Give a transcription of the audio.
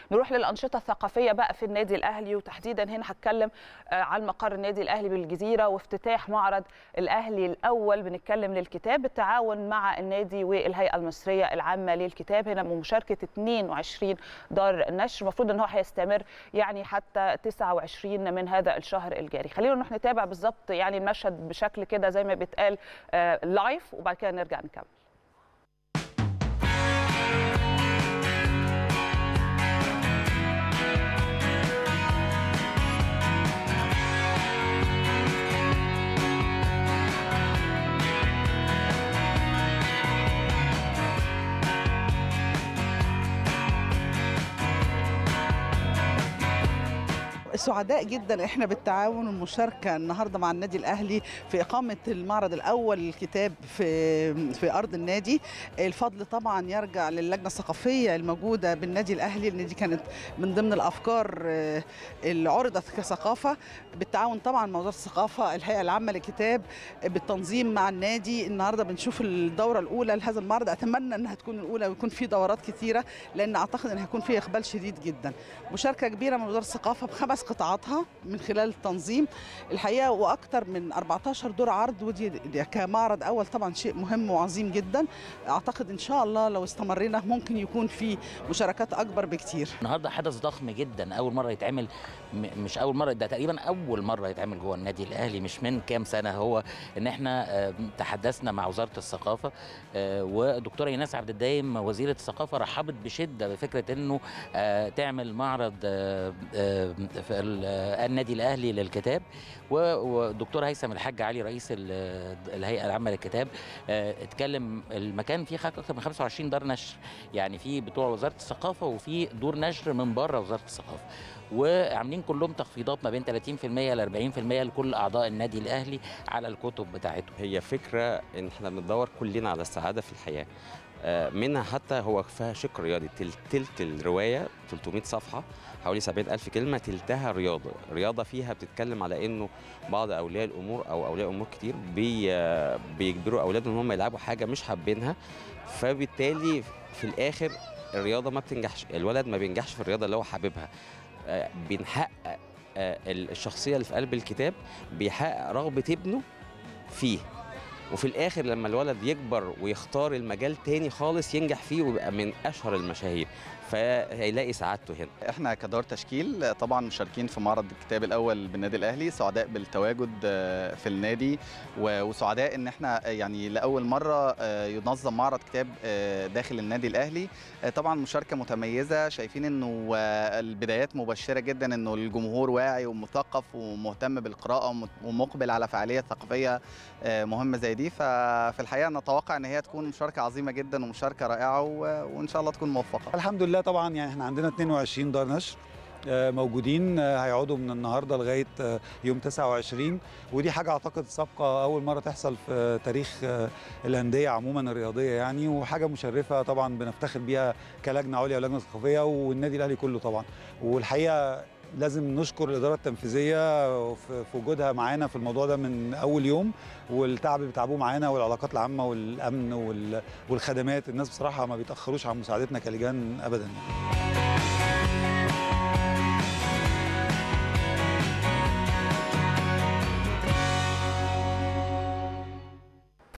نروح للانشطه الثقافيه بقى في النادي الاهلي وتحديدا هنا هتكلم عن مقر النادي الاهلي بالجزيره وافتتاح معرض الاهلي الاول بنتكلم للكتاب بالتعاون مع النادي والهيئه المصريه العامه للكتاب هنا بمشاركه 22 دار نشر المفروض ان هو هيستمر يعني حتى 29 من هذا الشهر الجاري خلينا نروح نتابع بالظبط يعني المشهد بشكل كده زي ما بيتقال آه لايف وبعد كده نرجع نكمل سعداء جدا احنا بالتعاون والمشاركه النهارده مع النادي الاهلي في اقامه المعرض الاول للكتاب في في ارض النادي الفضل طبعا يرجع للجنه الثقافيه الموجوده بالنادي الاهلي لان دي كانت من ضمن الافكار اللي عرضت كثقافه بالتعاون طبعا مع وزاره الثقافه الهيئه العامه للكتاب بالتنظيم مع النادي النهارده بنشوف الدوره الاولى لهذا المعرض اتمنى انها تكون الاولى ويكون في دورات كثيره لان اعتقد ان هيكون في اقبال شديد جدا مشاركه كبيره من وزاره الثقافه بخمس قطاعاتها من خلال التنظيم الحقيقه واكثر من 14 دور عرض ودي كمعرض اول طبعا شيء مهم وعظيم جدا اعتقد ان شاء الله لو استمرينا ممكن يكون في مشاركات اكبر بكتير النهارده حدث ضخم جدا اول مره يتعمل مش اول مره ده تقريبا اول مره يتعمل جوه النادي الاهلي مش من كام سنه هو ان احنا تحدثنا مع وزاره الثقافه ودكتوره ايناس عبد الدايم وزيره الثقافه رحبت بشده بفكره انه تعمل معرض في النادي الاهلي للكتاب والدكتور هيثم الحاج علي رئيس الهيئه العامه للكتاب اتكلم المكان فيه اكثر من 25 دار نشر يعني في بتوع وزاره الثقافه وفي دور نشر من بره وزاره الثقافه وعاملين كلهم تخفيضات ما بين 30% ل 40% لكل اعضاء النادي الاهلي على الكتب بتاعتهم هي فكره ان احنا بندور كلنا على السعاده في الحياه منها حتى هو فيها شق رياضي تلت الروايه 300 صفحه حوالي 70 ألف كلمة تلتها رياضة رياضة فيها بتتكلم على أنه بعض أولياء الأمور أو أولياء أمور كتير بي بيجبروا أولادهم أن هم يلعبوا حاجة مش حابينها فبالتالي في الآخر الرياضة ما بتنجحش الولد ما بينجحش في الرياضة اللي هو حاببها بنحقق الشخصية اللي في قلب الكتاب بيحقق رغبة ابنه فيه وفي الاخر لما الولد يكبر ويختار المجال تاني خالص ينجح فيه ويبقى من اشهر المشاهير فهيلاقي سعادته هنا احنا كدار تشكيل طبعا مشاركين في معرض الكتاب الاول بالنادي الاهلي سعداء بالتواجد في النادي وسعداء ان احنا يعني لاول مره ينظم معرض كتاب داخل النادي الاهلي طبعا مشاركه متميزه شايفين انه البدايات مبشره جدا انه الجمهور واعي ومثقف ومهتم بالقراءه ومقبل على فعاليه ثقافيه مهمه زي دي ففي الحقيقه نتوقع ان هي تكون مشاركه عظيمه جدا ومشاركه رائعه وان شاء الله تكون موفقه الحمد لله طبعا يعني احنا عندنا 22 دار نشر موجودين هيقعدوا من النهارده لغايه يوم 29 ودي حاجه اعتقد سابقه اول مره تحصل في تاريخ الانديه عموما الرياضيه يعني وحاجه مشرفه طبعا بنفتخر بيها كلجنه عليا ولجنه ثقافيه والنادي الاهلي كله طبعا والحقيقه لازم نشكر الاداره التنفيذيه في وجودها معانا في الموضوع ده من اول يوم والتعب اللي بيتعبوه معانا والعلاقات العامه والامن والخدمات الناس بصراحه ما بيتاخروش عن مساعدتنا كلجان ابدا يعني.